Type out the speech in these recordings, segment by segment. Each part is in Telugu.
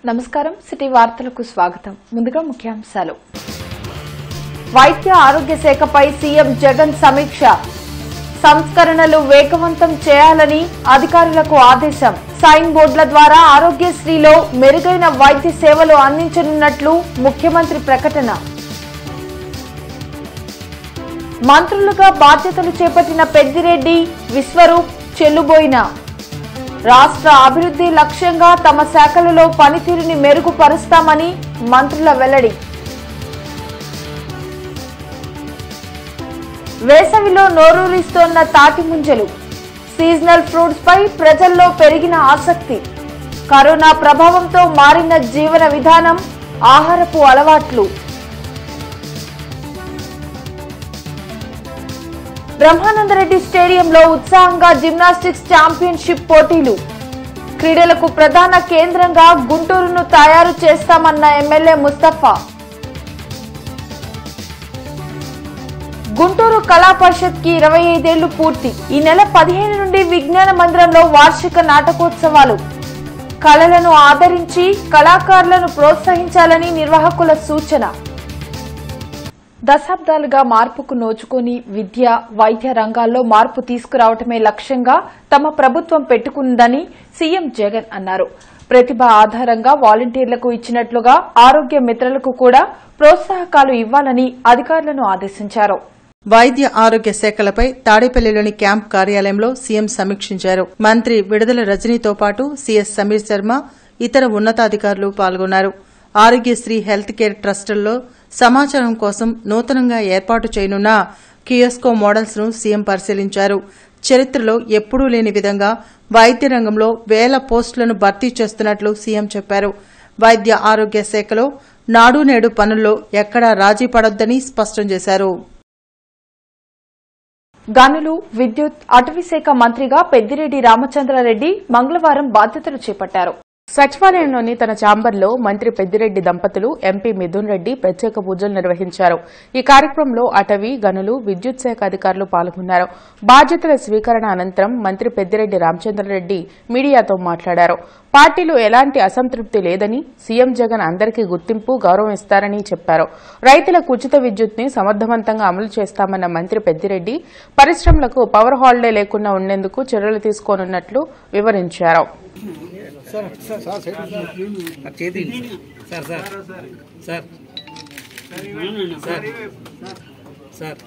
నమస్కారం సిటీ వార్తలకు స్వాగతం ముందుగా ముఖ్యాంశాలు వైద్య ఆరోగ్య శాఖపై సీఎం జగన్ సమీక్ష సంస్కరణలు వేగవంతం చేయాలని అధికారులకు ఆదేశం సైన్ బోర్డుల ద్వారా ఆరోగ్యశ్రీలో మెరుగైన వైద్య సేవలు అందించనున్నట్లు ముఖ్యమంత్రి ప్రకటన మంత్రులుగా బాధ్యతలు చేపట్టిన పెద్దిరెడ్డి విశ్వరూప్ చెల్లుబోయిన రాష్ట్ర అభివృద్ధి లక్ష్యంగా తమ శాఖలలో పనితీరుని మెరుగుపరుస్తామని మంత్రుల వెల్లడి వేసవిలో నోరూరిస్తోన్న తాటి ముంజలు సీజనల్ ఫ్రూట్స్ పై ప్రజల్లో పెరిగిన ఆసక్తి కరోనా ప్రభావంతో మారిన జీవన విధానం ఆహారపు అలవాట్లు బ్రహ్మానందరెడ్డి స్టేడియంలో ఉత్సాహంగా జిమ్నాస్టిక్స్ ఛాంపియన్షిప్ పోటీలు క్రీడలకు ప్రధాన కేంద్రంగా గుంటూరును తయారు చేస్తామన్న ఎమ్మెల్యే ముస్తఫా గుంటూరు కళా పరిషత్ కి ఇరవై ఐదేళ్లు పూర్తి ఈ నెల పదిహేను నుండి విజ్ఞాన మందిరంలో వార్షిక నాటకోత్సవాలు కళలను ఆదరించి కళాకారులను ప్రోత్సహించాలని నిర్వాహకుల సూచన దశాబ్దాలుగా మార్పుకు నోచుకొని విద్య వైద్య రంగాల్లో మార్పు తీసుకురావటమే లక్ష్యంగా తమ ప్రభుత్వం పెట్టుకుందని సీఎం జగన్ అన్నారు ప్రతిభ ఆధారంగా వాలంటీర్లకు ఇచ్చినట్లుగా ఆరోగ్య మిత్రులకు కూడా ప్రోత్సాహకాలు ఇవ్వాలని అధికారులను ఆదేశించారు వైద్య ఆరోగ్య శాఖలపై తాడేపల్లిలోని క్యాంప్ కార్యాలయంలో సీఎం సమీక్షించారు మంత్రి విడుదల రజనీతో పాటు సీఎస్ సమీర్ శర్మ ఇతర ఉన్నతాధికారులు పాల్గొన్నారు ఆరోగ్యశ్రీ హెల్త్ కేర్ ట్రస్టుల్లో సమాచారం కోసం నూతనంగా ఏర్పాటు చేయనున్న కియోస్కో మోడల్స్ ను సీఎం పరిశీలించారు చరిత్రలో ఎప్పుడూ లేని విధంగా వైద్య రంగంలో వేల పోస్టులను భర్తీ చేస్తున్నట్లు సీఎం చెప్పారు వైద్య ఆరోగ్య శాఖలో నాడు నేడు పనుల్లో ఎక్కడా రాజీ పడొద్దని స్పష్టం చేశారు గనులు విద్యుత్ అటవీశాఖ మంత్రిగా పెద్దిరెడ్డి రామచంద్రారెడ్డి మంగళవారం బాధ్యతలు చేపట్టారు సచివాలయంలోని తన ఛాంబర్లో మంత్రి పెద్దిరెడ్డి దంపతులు ఎంపీ మిథున్ రెడ్డి ప్రత్యేక పూజలు నిర్వహించారు ఈ కార్యక్రమంలో అటవీ గనులు విద్యుత్ శాఖ అధికారులు పాల్గొన్నారు బాధ్యతల స్వీకరణ అనంతరం మంత్రి పెద్దిరెడ్డి రామచంద్రారెడ్డి మీడియాతో మాట్లాడారు పార్టీలో ఎలాంటి అసంతృప్తి లేదని సీఎం జగన్ అందరికీ గుర్తింపు గౌరవం ఇస్తారని చెప్పారు రైతులకు ఉచిత విద్యుత్ ని సమర్థవంతంగా అమలు చేస్తామన్న మంత్రి పెద్దిరెడ్డి పరిశ్రమలకు పవర్ హాలిడే లేకుండా ఉండేందుకు చర్యలు తీసుకోనున్నట్లు వివరించారు సార్ చేతి sir sir sir sir sir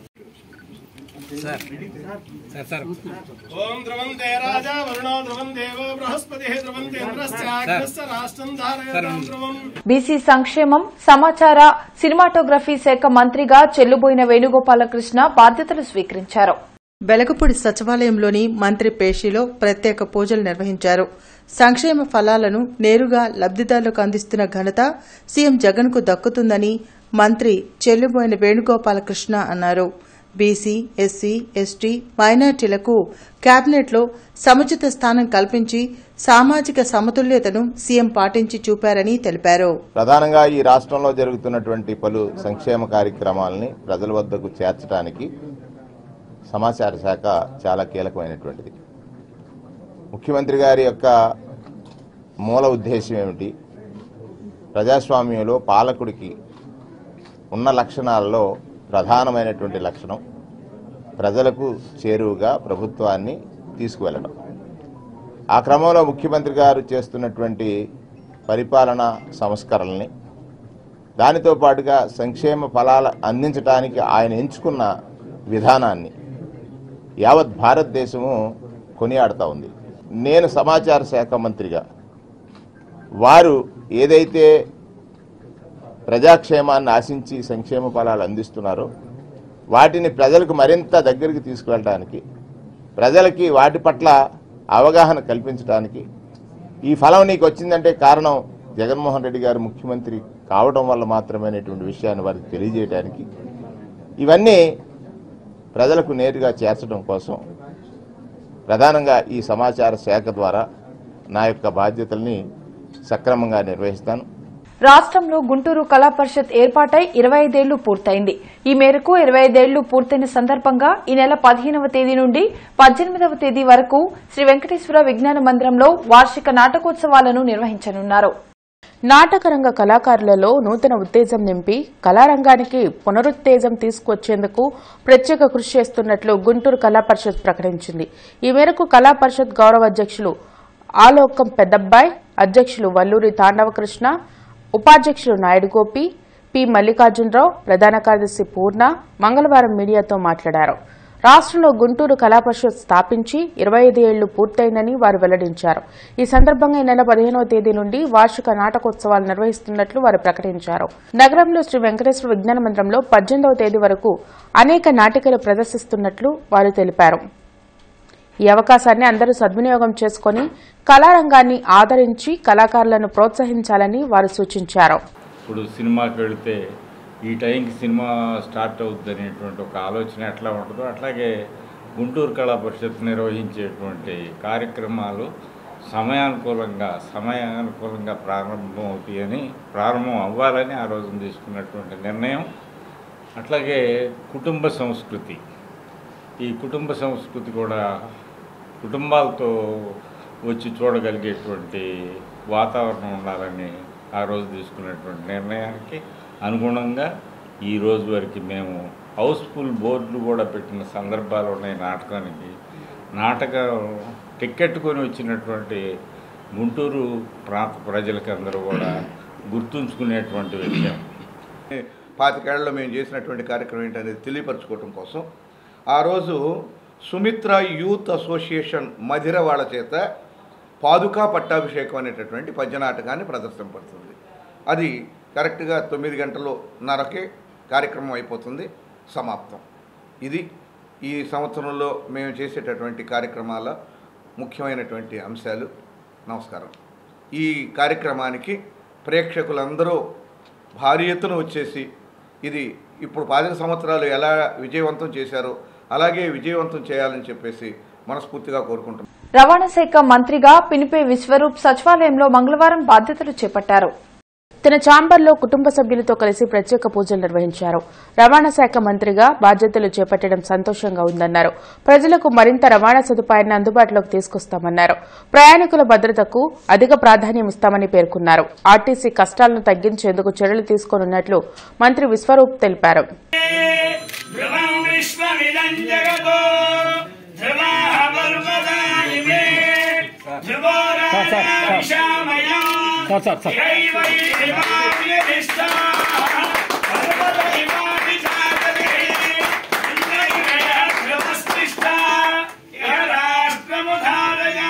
sir sir sir ఓం ధ్రువంతే రాజా వరుణో ధ్రువం దేవో బృహస్పతి ధ్రువంతే ఇంద్రశ్చాగ్రస్య రాష్ట్రం ధారయతాం ధ్రువం బీసీ సంక్షేమం సమాచార సినిమాటోగ్రఫీ శాఖ మంత్రిగా చెల్లుబోయిన వేణుగోపాలకృష్ణ బాధ్యతలు స్వీకరించారు వెలగపూడి సచివాలయంలోని మంత్రి పేషిలో ప్రత్యేక పూజలు నిర్వహించారు సంక్షేమ ఫలాలను నేరుగా లబ్దిదారులకు అందిస్తున్న ఘనత సీఎం జగన్కు దక్కుతుందని మంత్రి చెల్లుబోయిన వేణుగోపాలకృష్ణ అన్నారు బీసీ ఎస్సీ ఎస్టీ మైనార్టీలకు కేబినెట్లో సముచిత స్థానం కల్పించి సామాజిక సమతుల్యతను సీఎం పాటించి చూపారని తెలిపారు ప్రధానంగా ఈ రాష్ట్రంలో జరుగుతున్నటువంటి పలు సంక్షేమ కార్యక్రమాలని ప్రజల వద్దకు చేర్చడానికి సమాచార శాఖ చాలా కీలకమైనటువంటిది ముఖ్యమంత్రి గారి యొక్క మూల ఉద్దేశం ఏమిటి ప్రజాస్వామ్యంలో పాలకుడికి ఉన్న లక్షణాలలో ప్రధానమైనటువంటి లక్షణం ప్రజలకు చేరువుగా ప్రభుత్వాన్ని తీసుకువెళ్ళడం ఆ క్రమంలో ముఖ్యమంత్రి గారు చేస్తున్నటువంటి పరిపాలన సంస్కరణల్ని దానితో పాటుగా సంక్షేమ ఫలాలు అందించడానికి ఆయన ఎంచుకున్న విధానాన్ని యావత్ భారతదేశము కొనియాడుతూ ఉంది నేను సమాచార శాఖ మంత్రిగా వారు ఏదైతే ప్రజాక్షేమాన్ని ఆశించి సంక్షేమ ఫలాలు అందిస్తున్నారో వాటిని ప్రజలకు మరింత దగ్గరికి తీసుకువెళ్ళడానికి ప్రజలకి వాటి పట్ల అవగాహన కల్పించడానికి ఈ ఫలం నీకు వచ్చిందంటే కారణం జగన్మోహన్ రెడ్డి గారు ముఖ్యమంత్రి కావడం వల్ల మాత్రమే అనేటువంటి విషయాన్ని వారికి తెలియజేయడానికి ఇవన్నీ ప్రజలకు నేరుగా చేర్చడం కోసం ప్రధానంగా ఈ సమాచార శాఖ ద్వారా నా యొక్క బాధ్యతల్ని సక్రమంగా నిర్వహిస్తాను రాష్ట్రంలో గుంటూరు కళా పరిషత్ ఏర్పాటై ఇరవై ఐదేళ్లు పూర్తయింది ఈ మేరకు ఇరవై ఐదేళ్లు పూర్తయిన సందర్భంగా ఈ నెల పదిహేనవ తేదీ నుండి పద్దెనిమిదవ తేదీ వరకు శ్రీ వెంకటేశ్వర విజ్ఞాన మందిరంలో వార్షిక నాటకోత్సవాలను నిర్వహించనున్నారు నాటకరంగ కళాకారులలో నూతన ఉత్తేజం నింపి కళారంగానికి పునరుత్తేజం తీసుకొచ్చేందుకు ప్రత్యేక కృషి చేస్తున్నట్లు గుంటూరు కళా పరిషత్ ప్రకటించింది ఈ మేరకు కళా పరిషత్ గౌరవ అధ్యక్షులు ఆలోకం పెద్దబ్బాయ్ అధ్యక్షులు వల్లూరి తాండవకృష్ణ ఉపాధ్యక్షులు నాయుడు గోపి పి మల్లికార్జునరావు ప్రధాన కార్యదర్శి పూర్ణ మంగళవారం మీడియాతో మాట్లాడారు రాష్ట్రంలో గుంటూరు కళా పరిషత్ స్థాపించి ఇరవై ఐదు ఏళ్లు పూర్తయిందని వారు వెల్లడించారు ఈ సందర్భంగా ఈ నెల పదిహేనవ తేదీ నుండి వార్షిక నాటకోత్సవాలు నిర్వహిస్తున్నట్లు వారు ప్రకటించారు నగరంలో శ్రీ వెంకటేశ్వర విజ్ఞాన మందిరంలో పద్దెనిమిదవ తేదీ వరకు అనేక నాటికలు ప్రదర్శిస్తున్నట్లు వారు తెలిపారు ఈ అవకాశాన్ని అందరూ సద్వినియోగం చేసుకుని కళారంగాన్ని ఆదరించి కళాకారులను ప్రోత్సహించాలని వారు సూచించారు ఇప్పుడు సినిమాకి వెళితే ఈ టైంకి సినిమా స్టార్ట్ అవుతుంది అనేటువంటి ఒక ఆలోచన ఎట్లా ఉంటుందో అట్లాగే గుంటూరు కళా పరిషత్ నిర్వహించేటువంటి కార్యక్రమాలు సమయానుకూలంగా సమయానుకూలంగా ప్రారంభం అవుతాయని ప్రారంభం అవ్వాలని ఆ రోజున తీసుకున్నటువంటి నిర్ణయం అట్లాగే కుటుంబ సంస్కృతి ఈ కుటుంబ సంస్కృతి కూడా కుటుంబాలతో వచ్చి చూడగలిగేటువంటి వాతావరణం ఉండాలని ఆ రోజు తీసుకున్నటువంటి నిర్ణయానికి అనుగుణంగా ఈ రోజు వరకు మేము హౌస్ఫుల్ బోర్డులు కూడా పెట్టిన సందర్భాలు ఉన్నాయి నాటకానికి నాటకం టిక్కెట్ కొని వచ్చినటువంటి గుంటూరు ప్రాంత ప్రజలకి అందరూ కూడా గుర్తుంచుకునేటువంటి విషయం పాతికేళ్లలో మేము చేసినటువంటి కార్యక్రమం ఏంటనేది తెలియపరచుకోవటం కోసం ఆ రోజు సుమిత్ర యూత్ అసోసియేషన్ మధిర వాళ్ళ చేత పాదుకా పట్టాభిషేకం అనేటటువంటి పద్యనాటకాన్ని ప్రదర్శింపడుతుంది అది కరెక్ట్గా తొమ్మిది గంటలున్నరకే కార్యక్రమం అయిపోతుంది సమాప్తం ఇది ఈ సంవత్సరంలో మేము చేసేటటువంటి కార్యక్రమాల ముఖ్యమైనటువంటి అంశాలు నమస్కారం ఈ కార్యక్రమానికి ప్రేక్షకులందరూ భారీ ఎత్తున వచ్చేసి ఇది ఇప్పుడు పాతిక సంవత్సరాలు ఎలా విజయవంతం చేశారో అలాగే విజయవంతం చేయాలని చెప్పేసి మనస్ఫూర్తిగా కోరుకుంటున్నాం రవాణా శాఖ మంత్రిగా పినిపే విశ్వరూప్ సచివాలయంలో మంగళవారం బాధ్యతలు చేపట్టారు తన ఛాంబర్లో కుటుంబ సభ్యులతో కలిసి ప్రత్యేక పూజలు నిర్వహించారు రవాణా శాఖ మంత్రిగా బాధ్యతలు చేపట్టడం సంతోషంగా ఉందన్నారు ప్రజలకు మరింత రవాణా సదుపాయాన్ని అందుబాటులోకి తీసుకొస్తామన్నారు ప్రయాణికుల భద్రతకు అధిక ప్రాధాన్యం ఇస్తామని పేర్కొన్నారు ఆర్టీసీ కష్టాలను తగ్గించేందుకు చర్యలు తీసుకోనున్నట్లు మంత్రి విశ్వరూప్ తెలిపారు ధ్రువం విశ్వమిదం జగతో ధ్రువాः పర్వతానిమే ధ్రువో రాజావిశామయం సార్ సార్ సార్ ఇహైవై హిమావ్యధిష్ఠాः పర్వత హిమాభిజాతతే ఇంద్రైరయः ధ్రువస్తిష్ఠా ఇహ రాష్ట్రముధారయ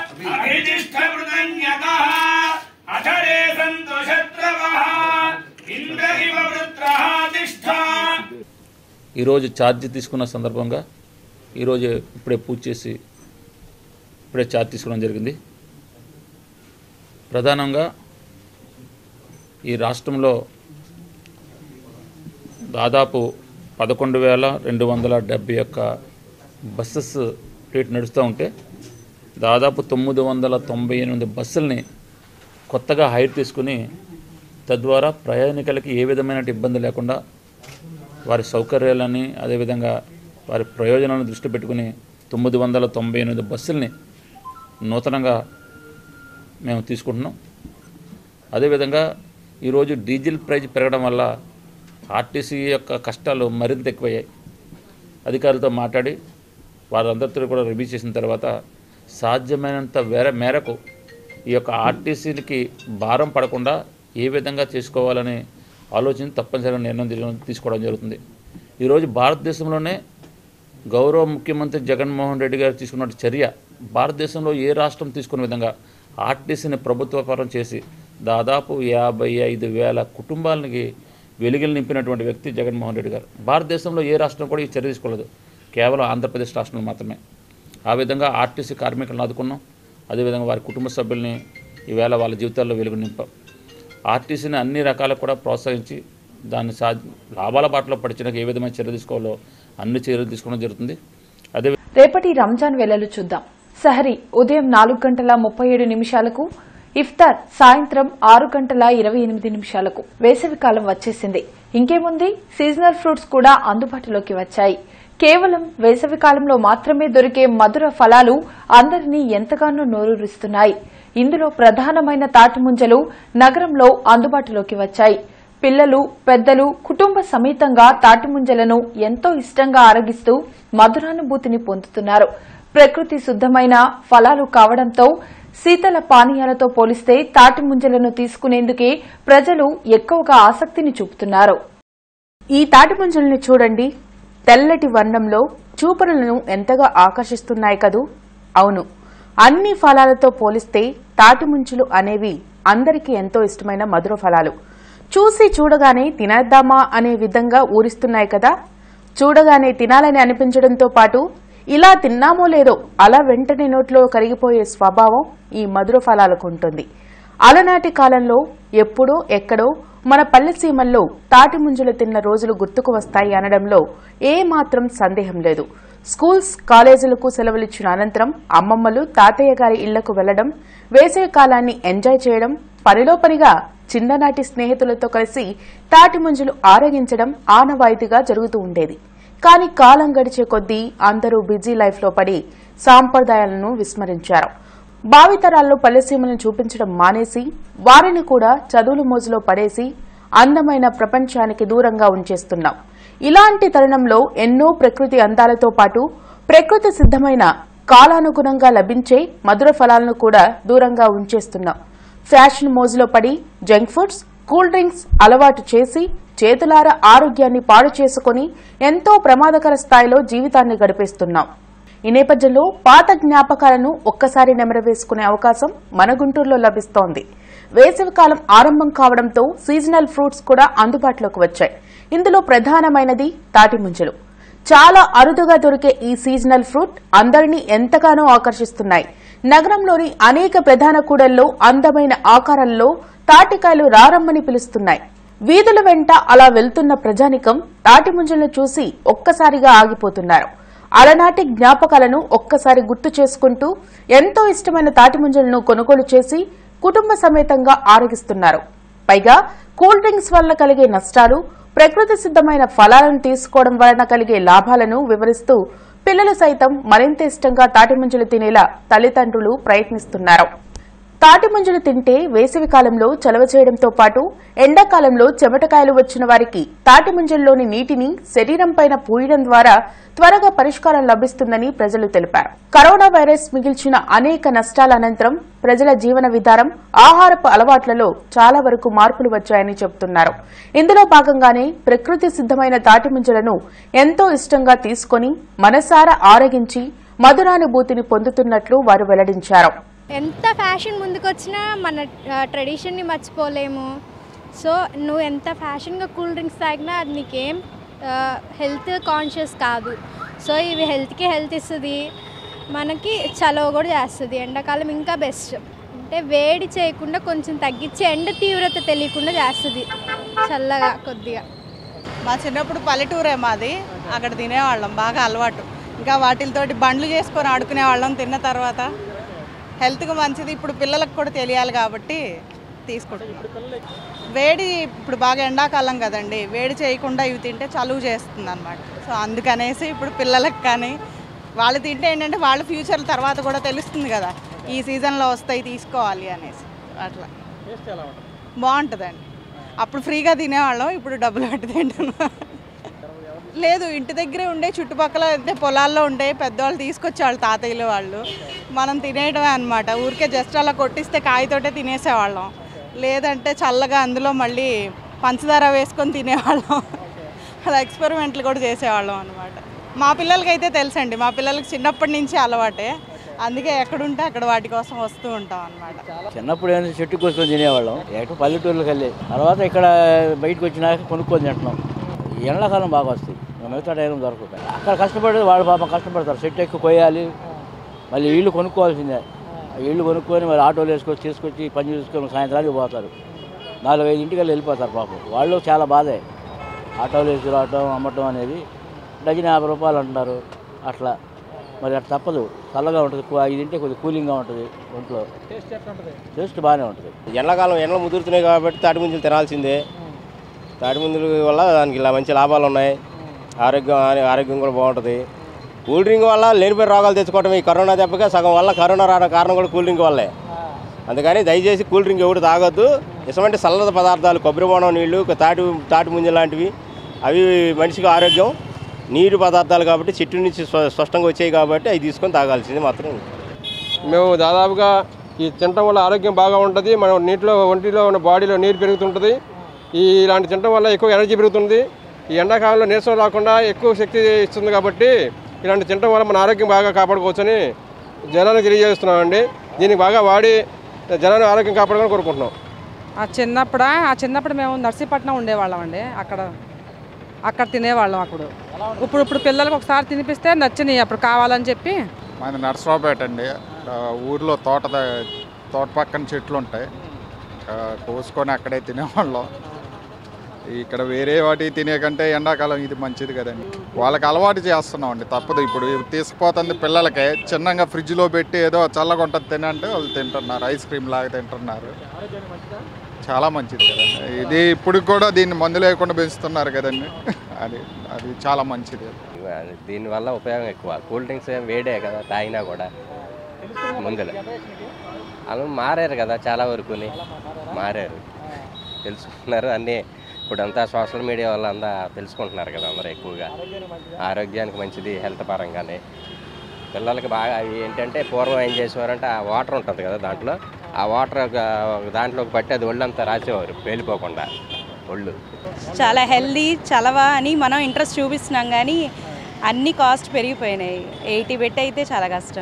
అభిజిష్ఠవృతన్యతः అథరే సంతు శత్రవः ఇంద్ర ఇవ వృత్రः తిష్ఠా ఈరోజు ఛార్జ్ తీసుకున్న సందర్భంగా ఈరోజు ఇప్పుడే పూజ చేసి ఇప్పుడే ఛార్జ్ తీసుకోవడం జరిగింది ప్రధానంగా ఈ రాష్ట్రంలో దాదాపు పదకొండు వేల రెండు వందల డెబ్బై ఒక్క బస్సెస్ రేట్ నడుస్తూ ఉంటే దాదాపు తొమ్మిది వందల తొంభై ఎనిమిది బస్సుల్ని కొత్తగా హైర్ తీసుకుని తద్వారా ప్రయాణికులకి ఏ విధమైన ఇబ్బంది లేకుండా వారి సౌకర్యాలని అదేవిధంగా వారి ప్రయోజనాలను దృష్టి పెట్టుకుని తొమ్మిది వందల తొంభై ఎనిమిది బస్సుల్ని నూతనంగా మేము తీసుకుంటున్నాం అదేవిధంగా ఈరోజు డీజిల్ ప్రైజ్ పెరగడం వల్ల ఆర్టీసీ యొక్క కష్టాలు మరింత ఎక్కువయ్యాయి అధికారులతో మాట్లాడి వారందరితో కూడా రివ్యూ చేసిన తర్వాత సాధ్యమైనంత వేర మేరకు ఈ యొక్క ఆర్టీసీకి భారం పడకుండా ఏ విధంగా చేసుకోవాలని ఆలోచించి తప్పనిసరిగా నిర్ణయం తీసుకోవడం- తీసుకోవడం జరుగుతుంది ఈరోజు భారతదేశంలోనే గౌరవ ముఖ్యమంత్రి జగన్మోహన్ రెడ్డి గారు తీసుకున్న చర్య భారతదేశంలో ఏ రాష్ట్రం తీసుకున్న విధంగా ఆర్టీసీని ప్రభుత్వపరం చేసి దాదాపు యాభై ఐదు వేల కుటుంబాలకి వెలుగులు నింపినటువంటి వ్యక్తి జగన్మోహన్ రెడ్డి గారు భారతదేశంలో ఏ రాష్ట్రం కూడా ఈ చర్య తీసుకోలేదు కేవలం ఆంధ్రప్రదేశ్ రాష్ట్రంలో మాత్రమే ఆ విధంగా ఆర్టీసీ కార్మికులను ఆదుకున్నాం అదేవిధంగా వారి కుటుంబ సభ్యుల్ని ఈవేళ వాళ్ళ జీవితాల్లో వెలుగు నింపాం ఆర్టీసీని అన్ని రకాలకు కూడా ప్రోత్సహించి దాన్ని సా లాభాల బాటలో పడిచినాక ఏ విధమైన చర్య తీసుకోవాలో అన్ని చర్యలు తీసుకోవడం జరుగుతుంది అదే రేపటి రంజాన్ వేళలు చూద్దాం సహరీ ఉదయం నాలుగు గంటల ముప్పై ఏడు నిమిషాలకు ఇఫ్తార్ సాయంత్రం ఆరు గంటల ఇరవై ఎనిమిది నిమిషాలకు వేసవికాలం వచ్చేసింది ఇంకేముంది సీజనల్ ఫ్రూట్స్ కూడా అందుబాటులోకి వచ్చాయి కేవలం వేసవికాలంలో మాత్రమే దొరికే మధుర ఫలాలు అందరినీ ఎంతగానో నోరూరిస్తున్నాయి ఇందులో ప్రధానమైన తాటి ముంజలు నగరంలో అందుబాటులోకి వచ్చాయి పిల్లలు పెద్దలు కుటుంబ సమేతంగా తాటి ముంజలను ఎంతో ఇష్టంగా ఆరగిస్తూ మధురానుభూతిని పొందుతున్నారు ప్రకృతి శుద్దమైన ఫలాలు కావడంతో శీతల పానీయాలతో పోలిస్తే తాటి ముంజలను తీసుకునేందుకే ప్రజలు ఎక్కువగా ఆసక్తిని చూపుతున్నారు ఈ తాటి ముంజల్ని చూడండి తెల్లటి వర్ణంలో చూపరులను ఎంతగా ఆకర్షిస్తున్నాయి కదూ అవును అన్ని ఫలాలతో పోలిస్తే తాటి ముంజలు అనేవి అందరికీ ఎంతో ఇష్టమైన మధుర ఫలాలు చూసి చూడగానే తినేద్దామా అనే విధంగా ఊరిస్తున్నాయి కదా చూడగానే తినాలని అనిపించడంతో పాటు ఇలా తిన్నామో లేదో అలా వెంటనే నోట్లో కరిగిపోయే స్వభావం ఈ మధుర ఫలాలకు ఉంటుంది అలనాటి కాలంలో ఎప్పుడో ఎక్కడో మన పల్లె సీమల్లో తాటి ముంజలు తిన్న రోజులు గుర్తుకు వస్తాయి అనడంలో ఏ మాత్రం సందేహం లేదు స్కూల్స్ కాలేజీలకు సెలవులిచ్చిన అనంతరం అమ్మమ్మలు తాతయ్య గారి ఇళ్లకు వెళ్లడం వేసవి కాలాన్ని ఎంజాయ్ చేయడం పనిలో పనిగా చిన్ననాటి స్నేహితులతో కలిసి తాటి ముంజలు ఆరగించడం ఆనవాయితీగా జరుగుతూ ఉండేది కానీ కాలం గడిచే కొద్దీ అందరూ బిజీ లైఫ్లో పడి సాంప్రదాయాలను విస్మరించారు భావితరాల్లో పల్లెసీమలను చూపించడం మానేసి వారిని కూడా చదువుల మోజులో పడేసి అందమైన ప్రపంచానికి దూరంగా ఉంచేస్తున్నాం ఇలాంటి తరుణంలో ఎన్నో ప్రకృతి అందాలతో పాటు ప్రకృతి సిద్ధమైన కాలానుగుణంగా లభించే మధుర ఫలాలను కూడా దూరంగా ఉంచేస్తున్నాం ఫ్యాషన్ మోజులో పడి జంక్ ఫుడ్స్ కూల్ డ్రింక్స్ అలవాటు చేసి చేతులార ఆరోగ్యాన్ని పాడు చేసుకుని ఎంతో ప్రమాదకర స్థాయిలో జీవితాన్ని గడిపేస్తున్నాం ఈ నేపథ్యంలో పాత జ్ఞాపకాలను ఒక్కసారి నెమరవేసుకునే అవకాశం మన గుంటూరులో లభిస్తోంది వేసవికాలం ఆరంభం కావడంతో సీజనల్ ఫ్రూట్స్ కూడా అందుబాటులోకి వచ్చాయి ఇందులో ప్రధానమైనది తాటి ముంజలు చాలా అరుదుగా దొరికే ఈ సీజనల్ ఫ్రూట్ అందరినీ ఎంతగానో ఆకర్షిస్తున్నాయి నగరంలోని అనేక ప్రధాన కూడల్లో అందమైన ఆకారాల్లో తాటికాయలు రారమ్మని పిలుస్తున్నాయి వీధుల వెంట అలా వెళ్తున్న ప్రజానికం తాటి ముంజలను చూసి ఒక్కసారిగా ఆగిపోతున్నారు అలనాటి జ్ఞాపకాలను ఒక్కసారి గుర్తు చేసుకుంటూ ఎంతో ఇష్టమైన తాటి ముంజలను కొనుగోలు చేసి కుటుంబ సమేతంగా ఆరగిస్తున్నారు పైగా కూల్ డ్రింక్స్ వల్ల కలిగే నష్టాలు ప్రకృతి సిద్ధమైన ఫలాలను తీసుకోవడం వలన కలిగే లాభాలను వివరిస్తూ పిల్లలు సైతం మరింత ఇష్టంగా తాటి ముంజలు తినేలా తల్లిదండ్రులు ప్రయత్నిస్తున్నారు తాటి ముంజలు తింటే వేసవి కాలంలో చలవ చేయడంతో పాటు ఎండాకాలంలో చెమటకాయలు వచ్చిన వారికి తాటి ముంజల్లోని నీటిని శరీరంపైన పూయడం ద్వారా త్వరగా పరిష్కారం లభిస్తుందని ప్రజలు తెలిపారు కరోనా వైరస్ మిగిల్చిన అనేక నష్టాల అనంతరం ప్రజల జీవన విధానం ఆహారపు అలవాట్లలో చాలా వరకు మార్పులు వచ్చాయని చెబుతున్నారు ఇందులో భాగంగానే ప్రకృతి సిద్ధమైన తాటి ముంజలను ఎంతో ఇష్టంగా తీసుకొని మనసారా ఆరగించి మధురానుభూతిని పొందుతున్నట్లు వారు వెల్లడించారు ఎంత ఫ్యాషన్ ముందుకొచ్చినా మన ట్రెడిషన్ని మర్చిపోలేము సో నువ్వు ఎంత ఫ్యాషన్గా కూల్ డ్రింక్స్ తాగినా అది నీకేం హెల్త్ కాన్షియస్ కాదు సో ఇవి హెల్త్కి హెల్త్ ఇస్తుంది మనకి చలవ కూడా చేస్తుంది ఎండాకాలం ఇంకా బెస్ట్ అంటే వేడి చేయకుండా కొంచెం తగ్గించి ఎండ తీవ్రత తెలియకుండా చేస్తుంది చల్లగా కొద్దిగా మా చిన్నప్పుడు పల్లెటూరే మాది అక్కడ తినేవాళ్ళం బాగా అలవాటు ఇంకా వాటితోటి బండ్లు చేసుకొని ఆడుకునే వాళ్ళం తిన్న తర్వాత హెల్త్కి మంచిది ఇప్పుడు పిల్లలకు కూడా తెలియాలి కాబట్టి తీసుకుంటున్నాం వేడి ఇప్పుడు బాగా ఎండాకాలం కదండి వేడి చేయకుండా ఇవి తింటే చలువు చేస్తుంది అనమాట సో అందుకనేసి ఇప్పుడు పిల్లలకు కానీ వాళ్ళు తింటే ఏంటంటే వాళ్ళ ఫ్యూచర్ తర్వాత కూడా తెలుస్తుంది కదా ఈ సీజన్లో వస్తాయి తీసుకోవాలి అనేసి అట్లా బాగుంటుందండి అప్పుడు ఫ్రీగా తినేవాళ్ళం ఇప్పుడు డబ్బులు పెట్టి తింటున్నాం లేదు ఇంటి దగ్గరే ఉండే చుట్టుపక్కల అంటే పొలాల్లో ఉండే పెద్దవాళ్ళు తీసుకొచ్చేవాళ్ళు తాతయ్యలు వాళ్ళు మనం తినేయడమే అనమాట ఊరికే జస్ట్ అలా కొట్టిస్తే కాయతోటే తినేసేవాళ్ళం లేదంటే చల్లగా అందులో మళ్ళీ పంచదార వేసుకొని తినేవాళ్ళం అలా ఎక్స్పెరిమెంట్లు కూడా చేసేవాళ్ళం అనమాట మా పిల్లలకైతే తెలుసండి మా పిల్లలకి చిన్నప్పటి నుంచి అలవాటే అందుకే ఎక్కడుంటే అక్కడ వాటి కోసం వస్తూ ఉంటాం అనమాట చిన్నప్పుడు ఏంటంటే చెట్టు కోసుకొని తినేవాళ్ళం ఎక్కడ పల్లెటూర్లకు వెళ్ళి తర్వాత ఇక్కడ బయటకు వచ్చినాక కొనుక్కొని తింటున్నాం ఈ ఎండాకాలం బాగా వస్తాయి ఇంకా మిగతా టైం దొరకదు అక్కడ కష్టపడి వాళ్ళు పాపం కష్టపడతారు చెట్టు ఎక్కువ కొయ్యాలి మళ్ళీ ఇల్లు కొనుక్కోవాల్సిందే ఆ ఇల్లు కొనుక్కొని మరి ఆటోలు వేసుకొచ్చి తీసుకొచ్చి పని చేసుకొని సాయంత్రానికి పోతారు నాలుగు ఐదు ఇంటికి వెళ్ళిపోతారు పాపం వాళ్ళు చాలా బాధే ఆటోలు వేసి రావటం అమ్మటం అనేది డజన్ యాభై రూపాయలు అంటున్నారు అట్లా మరి అట్లా తప్పదు చల్లగా ఉంటుంది కూ- ఇది తింటే కొద్దిగా కూలింగ్గా ఉంటుంది ఒంట్లో టేస్ట్ బాగానే ఉంటుంది ఎండాకాలం ఎండలు ముదురుతున్నాయి కాబట్టి తాటి ముంజలు తినాల్సిందే తాటి ముంజల వల్ల దానికి ఇలా మంచి లాభాలు ఉన్నాయి ఆరోగ్యం ఆని- ఆరోగ్యం కూడా బాగుంటుంది కూల్ డ్రింక్ వల్ల లేనిపోయిన రోగాలు తెచ్చుకోవడం ఈ కరోనా దెబ్బగా సగం వల్ల కరోనా రావడం కారణం కూడా కూల్ డ్రింక్ వల్లే అందుకని దయచేసి కూల్ డ్రింక్ ఎవరు తాగొద్దు ఇటువంటి చల్లద పదార్థాలు కొబ్బరి బోనం నీళ్లు తాటి తాటి ముంజ లాంటివి అవి మనిషికి ఆరోగ్యం నీరు పదార్థాలు కాబట్టి చెట్టు నుంచి స్వ- స్పష్టంగా వచ్చాయి కాబట్టి అవి తీసుకొని తాగాల్సింది మాత్రం మేము దాదాపుగా ఈ తినటం వల్ల ఆరోగ్యం బాగా ఉంటుంది మన నీటిలో ఒంటిలో ఉన్న బాడీలో నీరు పెరుగుతుంటుంది ఈ ఇలాంటి తినటం వల్ల ఎక్కువ ఎనర్జీ పెరుగుతుంది ఈ ఎండాకాలంలో నీరసం రాకుండా ఎక్కువ శక్తి ఇస్తుంది కాబట్టి ఇలాంటి తినటం వల్ల మన ఆరోగ్యం బాగా కాపాడుకోవచ్చని జనానికి తెలియజేస్తున్నామండి దీన్ని బాగా వాడి జనాన్ని ఆరోగ్యం కాపాడుకొని కోరుకుంటున్నాం ఆ చిన్నప్పుడు ఆ చిన్నప్పుడు మేము నర్సీపట్నం ఉండేవాళ్ళం అండి అక్కడ అక్కడ తినేవాళ్ళం అప్పుడు ఇప్పుడు ఇప్పుడు పిల్లలకు ఒకసారి తినిపిస్తే నచ్చినాయి అప్పుడు కావాలని చెప్పి మాది నర్సరావుపేట అండి ఆ, ఊర్లో తోట ద- తోట పక్కన చెట్లు ఉంటాయి ఆ, కోసుకొని అక్కడే తినేవాళ్ళం ఇక్కడ వేరే వాటి తినే కంటే ఎండాకాలం ఇది మంచిది కదండి వాళ్ళకి అలవాటు చేస్తున్నాం అండి తప్పదు ఇప్పుడు తీసుకుపోతుంది పిల్లలకి చిన్నగా ఫ్రిడ్జ్లో పెట్టి ఏదో చల్లగా ఉంటుంది తినంటే వాళ్ళు తింటున్నారు ఐస్ క్రీమ్ లాగా తింటున్నారు చాలా మంచిది కదండి ఇది ఇప్పుడు కూడా దీన్ని మందు లేకుండా పెంచుతున్నారు కదండి అది అది చాలా మంచిది దీనివల్ల ఉపయోగం ఎక్కువ కూల్ డ్రింక్స్ ఏం వేడే కదా తాగినా కూడా ముందులో వాళ్ళు మారారు కదా చాలా వరకుని మారారు తెలుసుకున్నారు అన్నీ ఇప్పుడు అంతా సోషల్ మీడియా వల్ల అంతా తెలుసుకుంటున్నారు కదా అందరూ ఎక్కువగా ఆరోగ్యానికి మంచిది హెల్త్ పరంగానే పిల్లలకి బాగా అవి ఏంటంటే పూర్వం ఏం చేసేవారంటే ఆ వాటర్ ఉంటుంది కదా దాంట్లో ఆ వాటర్ దాంట్లోకి పట్టి అది ఒళ్ళంతా రాసేవారు పేలిపోకుండా ఒళ్ళు చాలా హెల్దీ చలవ అని మనం ఇంట్రెస్ట్ చూపిస్తున్నాం కానీ అన్ని కాస్ట్ పెరిగిపోయినాయి ఎయిటీ పెట్టి అయితే చాలా కష్టం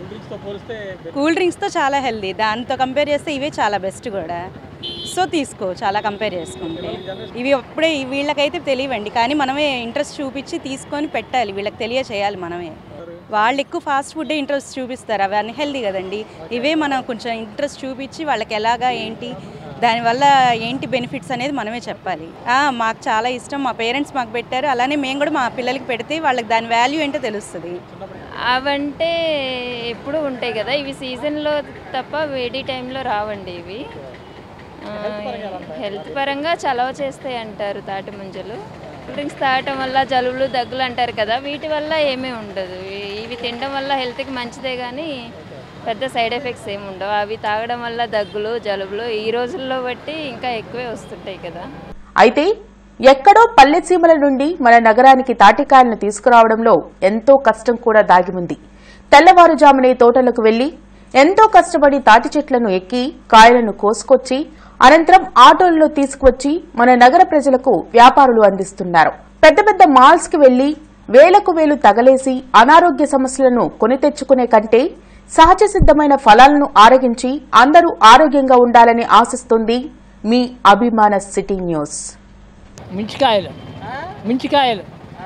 కూల్ డ్రింక్స్తో చాలా హెల్దీ దాంతో కంపేర్ చేస్తే ఇవే చాలా బెస్ట్ కూడా సో తీసుకో చాలా కంపేర్ చేసుకుంటే ఇవి అప్పుడే వీళ్ళకైతే తెలియవండి కానీ మనమే ఇంట్రెస్ట్ చూపించి తీసుకొని పెట్టాలి వీళ్ళకి తెలియచేయాలి మనమే వాళ్ళు ఎక్కువ ఫాస్ట్ ఫుడ్ ఇంట్రెస్ట్ చూపిస్తారు అవి అన్హెల్దీ కదండి ఇవే మనం కొంచెం ఇంట్రెస్ట్ చూపించి వాళ్ళకి ఎలాగా ఏంటి దానివల్ల ఏంటి బెనిఫిట్స్ అనేది మనమే చెప్పాలి ఆ, మాకు చాలా ఇష్టం మా పేరెంట్స్ మాకు పెట్టారు అలానే మేము కూడా మా పిల్లలకి పెడితే వాళ్ళకి దాని వాల్యూ ఏంటో తెలుస్తుంది అవంటే ఎప్పుడు ఉంటాయి కదా ఇవి సీజన్లో తప్ప వేడి టైంలో రావండి ఇవి ఆ, హెల్త్ పరంగా చలవ చేస్తాయి అంటారు తాటి ముంజలు కూల్ డ్రింక్స్ తాగటం వల్ల జలుబులు దగ్గులు అంటారు కదా వీటి వల్ల ఏమీ ఉండదు ఇ- ఇవి తినడం వల్ల హెల్త్కి మంచిదే కానీ పెద్ద సైడ్ ఎఫెక్ట్స్ ఏమి ఉండవు అవి తాగడం వల్ల దగ్గులు జలుబులు ఈ రోజుల్లో బట్టి ఇంకా ఎక్కువే వస్తుంటాయి కదా అయితే ఎక్కడో పల్లె సీమల నుండి మన నగరానికి తాటికాయలను తీసుకురావడంలో ఎంతో కష్టం కూడా దాగి ఉంది తెల్లవారుజామునే తోటలకు వెళ్లి ఎంతో కష్టపడి తాటి చెట్లను ఎక్కి కాయలను కోసుకొచ్చి అనంతరం ఆటోల్లో తీసుకువచ్చి మన నగర ప్రజలకు వ్యాపారులు అందిస్తున్నారు పెద్ద పెద్ద మాల్స్ కి వెళ్లి వేలకు వేలు తగలేసి అనారోగ్య సమస్యలను కొని తెచ్చుకునే కంటే సహజ సిద్ధమైన ఫలాలను ఆరగించి అందరూ ఆరోగ్యంగా ఉండాలని ఆశిస్తుంది మీ అభిమాన సిటీ న్యూస్ మించికాయలు మించికాయలు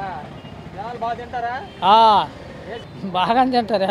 ఆ, బాగా తింటారు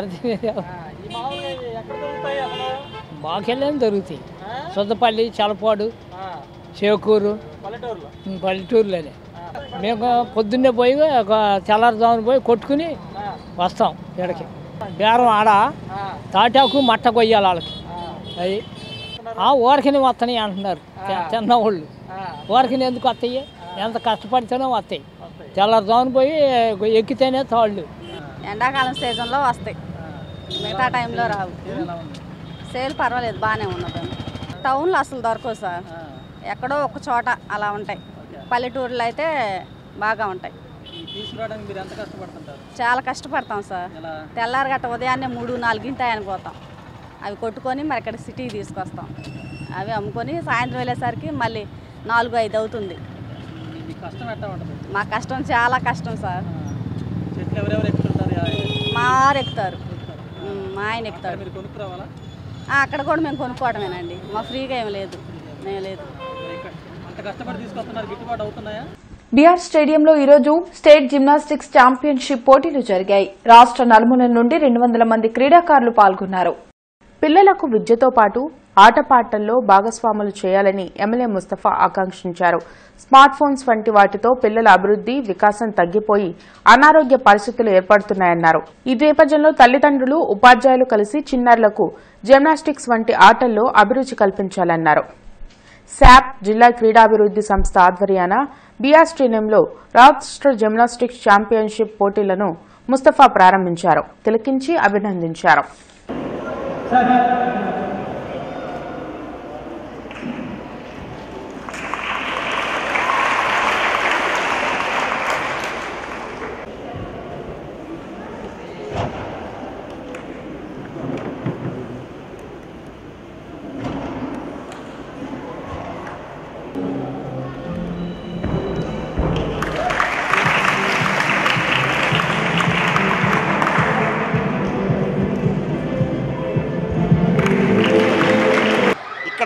మాకెళ్ళేం దొరుకుతాయి సొద్దపల్లి చలపాడు చేకూరు ఉమ్, పల్లెటూరులోనే మేము పొద్దున్నే పోయి ఒక తెల్లారుజామున పోయి కొట్టుకుని వస్తాం ఇక్కడికి బేరం ఆడ తాటాకు మట్ట కొయ్యాలి వాళ్ళకి అది ఆ ఊరకని వస్తాయి అంటున్నారు తి- తిన్న వాళ్ళు ఊరకని ఎందుకు వస్తాయి ఎంత కష్టపడితేనే వస్తాయి తెల్లారుజామున పోయి ఎక్కితేనే తాళ్ళు ఎండాకాలం సీజన్లో వస్తాయి మిగతా టైంలో రావు సేల్ పర్వాలేదు బాగానే ఉన్నది టౌన్లో అసలు దొరకవు సార్ ఎక్కడో ఒక చోట అలా ఉంటాయి పల్లెటూరులో అయితే బాగా ఉంటాయి తీసుకురావడానికి మీరు ఎంత కష్టపడుతుంటారు చాలా కష్టపడతాం సార్ తెల్లారి గట్ట ఉదయాన్నే మూడు నాలుగింటి ఆయన పోతాం అవి కొట్టుకొని మరి ఇక్కడ సిటీకి తీసుకొస్తాం అవి అమ్ముకొని సాయంత్రం వెళ్ళేసరికి మళ్ళీ నాలుగు ఐదు అవుతుంది మీ కష్టం ఎట్లా ఉంటుంది మా కష్టం చాలా కష్టం సార్ చెట్లు ఎవరెవరు ఎక్కుతుంటారు మా వారు ఎక్కుతారు ఉమ్, మా ఆయన ఎక్కుతారు మీరు కొనుక్కురావాలా ఆ, అక్కడ కూడా మేము కొనుక్కోవడమేనండి మా ఫ్రీగా ఏం లేదు ఏం లేదు మరి ఇక్కడ అంత కష్టపడి తీసుకొస్తున్నారు గిట్టుబాటు అవుతున్నాయా బీఆర్ స్టేడియంలో ఈరోజు స్టేట్ జిమ్నాస్టిక్స్ ఛాంపియన్షిప్ పోటీలు జరిగాయి రాష్ట్ర నలుమూలల నుండి రెండు వందల మంది క్రీడాకారులు పాల్గొన్నారు పిల్లలకు విద్యతో పాటు ఆటపాటల్లో భాగస్వాములు చేయాలని ఎమ్మెల్యే ముస్తఫా ఆకాంక్షించారు స్మార్ట్ ఫోన్స్ వంటి వాటితో పిల్లల అభివృద్ది వికాసం తగ్గిపోయి అనారోగ్య పరిస్థితులు ఏర్పడుతున్నాయన్నారు ఈ నేపథ్యంలో తల్లిదండ్రులు ఉపాధ్యాయులు కలిసి చిన్నారులకు జిమ్నాస్టిక్స్ వంటి ఆటల్లో అభిరుచి కల్పించాలన్నారు శాప్ జిల్లా క్రీడాభివృద్ది సంస్థ ఆధ్వర్యాన బీఆర్ స్టేడియంలో రాష్ట్ర జిమ్నాస్టిక్స్ ఛాంపియన్షిప్ పోటీలను ముస్తఫా ప్రారంభించారు తిలకించి అభినందించారు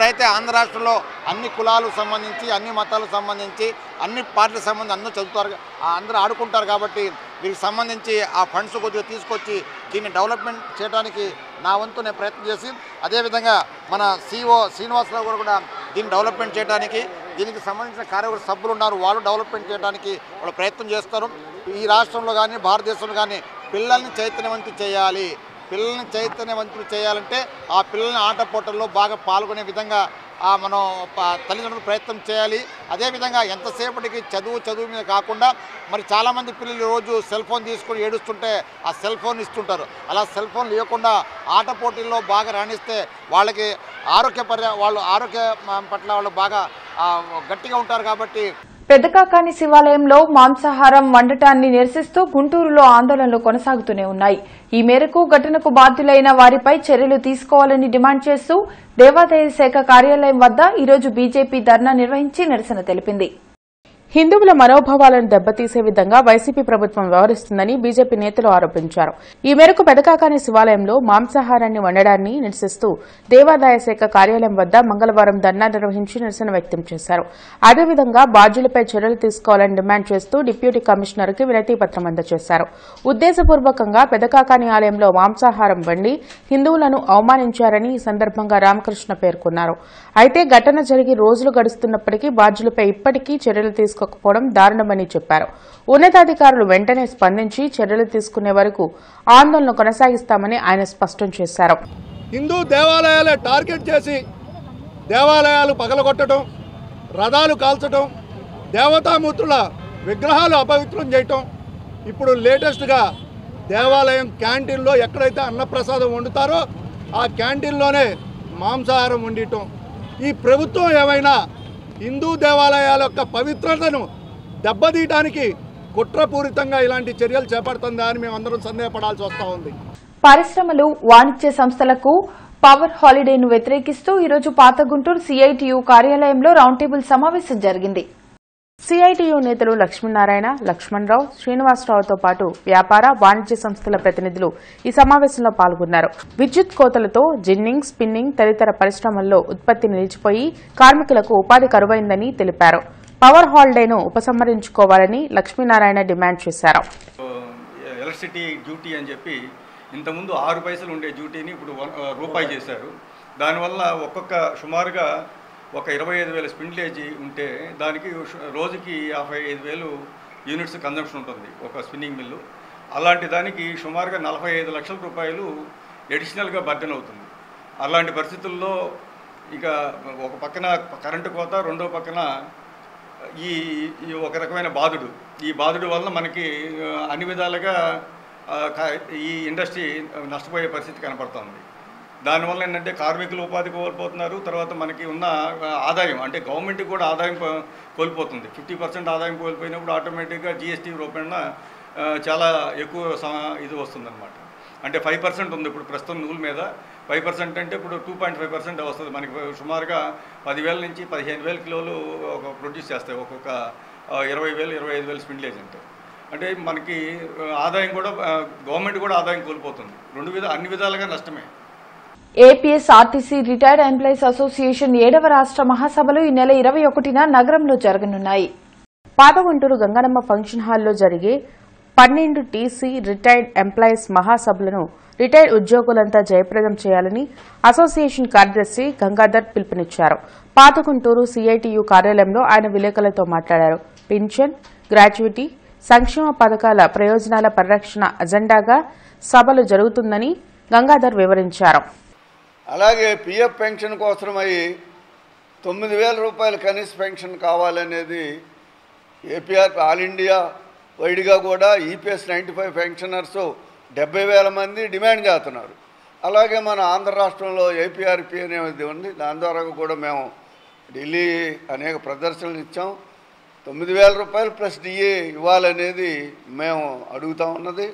ఇక్కడైతే ఆంధ్ర రాష్ట్రంలో అన్ని కులాలకు సంబంధించి అన్ని మతాలకు సంబంధించి అన్ని పార్టీలకు సంబంధించి అందరూ చదువుతారు ఆ అందరూ ఆడుకుంటారు కాబట్టి వీరికి సంబంధించి ఆ ఫండ్స్ కొద్దిగా తీసుకొచ్చి దీన్ని డెవలప్మెంట్ చేయడానికి నా వంతు నేను ప్రయత్నం చేసి అదేవిధంగా మన సిఓ శ్రీనివాసరావు గారు కూడా దీన్ని డెవలప్మెంట్ చేయడానికి దీనికి సంబంధించిన కార్యవర్గ సభ్యులు ఉన్నారు వాళ్ళు డెవలప్మెంట్ చేయడానికి వాళ్ళు ప్రయత్నం చేస్తారు ఈ రాష్ట్రంలో కానీ భారతదేశంలో కానీ పిల్లల్ని చైతన్యవంతం చేయాలి పిల్లల్ని చైతన్యవంతులు చేయాలంటే ఆ పిల్లల్ని ఆటపోటల్లో బాగా పాల్గొనే విధంగా ఆ మనం ప- తల్లిదండ్రులు ప్రయత్నం చేయాలి అదేవిధంగా ఎంతసేపటికి చదువు చదువు మీద కాకుండా మరి చాలామంది పిల్లలు రోజు సెల్ ఫోన్ తీసుకొని ఏడుస్తుంటే ఆ సెల్ ఫోన్ ఇస్తుంటారు అలా సెల్ ఫోన్ లేకుండా ఆట పోటీల్లో బాగా రాణిస్తే వాళ్ళకి ఆరోగ్య పర్య వాళ్ళు ఆరోగ్య మ, పట్ల వాళ్ళు బాగా ఆ, గట్టిగా ఉంటారు కాబట్టి పెద్దకాకాని శివాలయంలో మాంసాహారం వండటాన్ని నిరసిస్తూ గుంటూరులో ఆందోళనలు కొనసాగుతూనే ఉన్నాయి ఈ మేరకు ఘటనకు బాధ్యులైన వారిపై చర్యలు తీసుకోవాలని డిమాండ్ చేస్తూ దేవాదాయ శాఖ కార్యాలయం వద్ద ఈరోజు బీజేపీ ధర్నా నిర్వహించి నిరసన తెలిపింది హిందువుల మనోభావాలను దెబ్బతీసే విధంగా వైసీపీ ప్రభుత్వం వ్యవహరిస్తుందని బీజేపీ నేతలు ఆరోపించారు ఈ మేరకు పెదకాకాని శివాలయంలో మాంసాహారాన్ని వండడాన్ని నిరసిస్తూ దేవాదాయ శాఖ కార్యాలయం వద్ద మంగళవారం ధర్నా నిర్వహించి నిరసన వ్యక్తం చేశారు అదేవిధంగా బాధ్యులపై చర్యలు తీసుకోవాలని డిమాండ్ చేస్తూ డిప్యూటీ కమిషనర్కి వినతి పత్రం అందజేశారు ఉద్దేశపూర్వకంగా పెదకాకాని ఆలయంలో మాంసాహారం వండి హిందువులను అవమానించారని ఈ సందర్భంగా రామకృష్ణ పేర్కొన్నారు అయితే ఘటన జరిగి రోజులు గడుస్తున్నప్పటికీ బాధ్యులపై ఇప్పటికీ చర్యలు తీసుకోకపోవడం దారుణమని చెప్పారు ఉన్నతాధికారులు వెంటనే స్పందించి చర్యలు తీసుకునే వరకు ఆందోళన కొనసాగిస్తామని ఆయన స్పష్టం చేశారు హిందూ దేవాలయాలే టార్గెట్ చేసి దేవాలయాలు పగలగొట్టడం రథాలు కాల్చడం దేవతామూర్తుల విగ్రహాలు అపవిత్రం చేయటం ఇప్పుడు లేటెస్ట్గా దేవాలయం క్యాంటీన్లో ఎక్కడైతే అన్నప్రసాదం వండుతారో ఆ క్యాంటీన్లోనే మాంసాహారం వండటం ఈ ప్రభుత్వం ఏమైనా హిందూ దేవాలయాల యొక్క పవిత్రతను దెబ్బతీయడానికి కుట్రపూరితంగా ఇలాంటి చర్యలు చేపడుతుందా అని మేమందరం సందేహపడాల్సి వస్తూ ఉంది పరిశ్రమలు వాణిజ్య సంస్థలకు పవర్ హాలిడేను వ్యతిరేకిస్తూ ఈరోజు పాత గుంటూరు సిఐటియు కార్యాలయంలో రౌండ్ టేబుల్ సమావేశం జరిగింది సిఐటియు నేతలు లక్ష్మీనారాయణ లక్ష్మణరావు శ్రీనివాసరావుతో పాటు వ్యాపార వాణిజ్య సంస్థల ప్రతినిధులు ఈ సమావేశంలో పాల్గొన్నారు విద్యుత్ కోతలతో జిన్నింగ్ స్పిన్నింగ్ తదితర పరిశ్రమల్లో ఉత్పత్తి నిలిచిపోయి కార్మికులకు ఉపాధి కరువైందని తెలిపారు పవర్ హాలిడేను ఉపసంహరించుకోవాలని లక్ష్మీనారాయణ డిమాండ్ చేశారు ఎలక్ట్రిసిటీ డ్యూటీ అని చెప్పి ఇంతకుముందు ఆరు పైసలు ఉండే డ్యూటీని ఇప్పుడు వన్- ఆ, రూపాయి చేశారు దానివల్ల ఒక్కొక్క సుమారుగా ఒక ఇరవై ఐదు వేల స్పిన్లేజీ ఉంటే దానికి షు- రోజుకి యాభై ఐదు వేలు యూనిట్స్ కన్జంప్షన్ ఉంటుంది ఒక స్పిన్నింగ్ మిల్లు అలాంటి దానికి సుమారుగా నలభై ఐదు లక్షల రూపాయలు ఎడిషనల్గా బర్డెన్ అవుతుంది అలాంటి పరిస్థితుల్లో ఇక ఒక పక్కన కరెంటు కోత రెండో పక్కన ఈ ఈ ఒక రకమైన బాధుడు ఈ బాధుడు వలన మనకి ఆ, అన్ని విధాలుగా ఆ, క- ఈ ఇండస్ట్రీ నష్టపోయే పరిస్థితి కనపడుతుంది దానివల్ల ఏంటంటే కార్మికులు ఉపాధి కోల్పోతున్నారు తర్వాత మనకి ఉన్న ఆ, ఆదాయం అంటే గవర్నమెంట్కి కూడా ఆదాయం కో- కోల్పోతుంది ఫిఫ్టీ పర్సెంట్ ఆదాయం కోల్పోయినప్పుడు ఆటోమేటిక్గా జిఎస్టీ రూపేణ ఆ, చాలా ఎక్కువ సమ- ఇది వస్తుందన్నమాట అంటే ఫైవ్ పర్సెంట్ ఉంది ఇప్పుడు ప్రస్తుతం నూలు మీద ఫైవ్ పర్సెంట్ అంటే ఇప్పుడు టూ పాయింట్ ఫైవ్ పర్సెంట్ వస్తుంది మనకి సుమారుగా పదివేల నుంచి పదిహేను వేల కిలోలు ఒక ప్రొడ్యూస్ చేస్తాయి ఒక్కొక్క ఆ, ఇరవై వేలు ఇరవై ఐదు వేలు స్పిండ్లేజ్ అంటే అంటే మనకి ఆ, ఆదాయం కూడా ఆ, గవర్నమెంట్ కూడా ఆదాయం కోల్పోతుంది రెండు విధ అన్ని విధాలుగా నష్టమే APS RTC retired employees association ఏడవ రాష్ట్ర మహాసభలు ఈ నెల ఇరవై ఒకటిన నగరంలో జరగనున్నాయి పాతగుంటూరు గంగనమ్మ ఫంక్షన్ హాల్లో జరిగే పన్నెండు టీసీ రిటైర్డ్ ఎంప్లాయీస్ మహాసభలను రిటైర్డ్ ఉద్యోగులంతా జయప్రదం చేయాలని అసోసియేషన్ కార్యదర్శి గంగాధర్ పిలుపునిచ్చారు పాతగుంటూరు సిఐటియు కార్యాలయంలో ఆయన విలేకరులతో మాట్లాడారు పింఛన్ గ్రాట్యుటీ సంక్షేమ పథకాల ప్రయోజనాల పరిరక్షణ అజెండాగా సభలు జరుగుతుందని గంగాధర్ వివరించారు అలాగే పిఎఫ్ పెన్షన్ కోసమై తొమ్మిది వేల రూపాయల కనీస పెన్షన్ కావాలనేది ఏపీఆర్ ఆల్ ఇండియా వైడ్గా కూడా ఈపీఎస్ నైంటీ ఫైవ్ పెన్షనర్స్ డెబ్బై వేల మంది డిమాండ్ చేస్తున్నారు అలాగే మన ఆంధ్ర రాష్ట్రంలో ఏపీఆర్పి అనేది ఉంది దాని ద్వారా కూడా మేము ఢిల్లీ అనేక ప్రదర్శనలు ఇచ్చాం తొమ్మిది వేల రూపాయలు ప్లస్ డిఏ ఇవ్వాలనేది మేము అడుగుతా ఉన్నది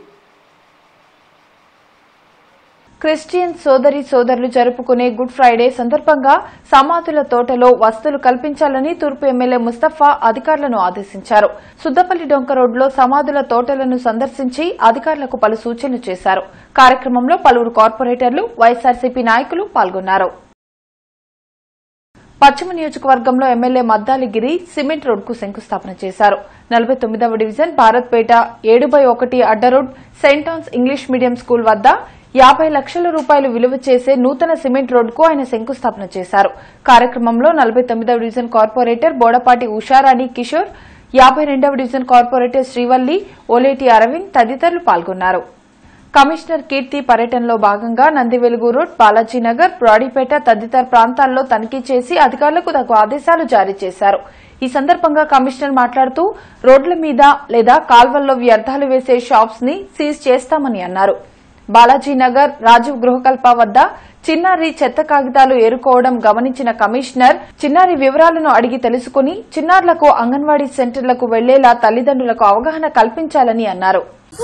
క్రిస్టియన్ సోదరి సోదరులు జరుపుకునే గుడ్ ఫ్రైడే సందర్భంగా సమాధుల తోటలో వసతులు కల్పించాలని తూర్పు ఎమ్మెల్యే ముస్తఫా అధికారులను ఆదేశించారు సుద్దపల్లి డొంక రోడ్లో సమాధుల తోటలను సందర్శించి అధికారులకు పలు సూచనలు చేశారు కార్యక్రమంలో పలువురు కార్పొరేటర్లు వైఎస్సార్సీపీ నాయకులు పాల్గొన్నారు పశ్చిమ నియోజకవర్గంలో ఎమ్మెల్యే మద్దాలిగిరి సిమెంట్ రోడ్కు శంకుస్థాపన చేశారు నలభై తొమ్మిదవ డివిజన్ భారత్పేట ఏడు బై ఒకటి అడ్డ road Saint Ann's English medium school వద్ద యాభై లక్షల రూపాయలు విలువ చేసే నూతన సిమెంట్ రోడ్కు ఆయన శంకుస్థాపన చేశారు కార్యక్రమంలో నలభై తొమ్మిదవ డివిజన్ కార్పొరేటర్ బోడపాటి ఉషారాణి కిషోర్ యాభై రెండవ డివిజన్ కార్పొరేటర్ శ్రీవల్లి ఓలేటి అరవింద్ తదితరులు పాల్గొన్నారు కమిషనర్ కీర్తి పర్యటనలో భాగంగా నందివెలుగు రోడ్ బాలాజీనగర్ బ్రాడీపేట తదితర ప్రాంతాల్లో తనిఖీ చేసి అధికారులకు తగు ఆదేశాలు జారీ చేశారు ఈ సందర్భంగా కమిషనర్ మాట్లాడుతూ రోడ్ల మీద లేదా కాల్వల్లో వ్యర్థాలు వేసే షాప్స్ ని సీజ్ చేస్తామని అన్నారు బాలాజీనగర్ రాజీవ్ గృహకల్ప వద్ద చిన్నారి చెత్త కాగితాలు ఏరుకోవడం గమనించిన కమిషనర్ చిన్నారి వివరాలను అడిగి తెలుసుకుని చిన్నారులకు అంగన్వాడీ సెంటర్లకు వెళ్లేలా తల్లిదండ్రులకు అవగాహన కల్పించాలని అన్నారు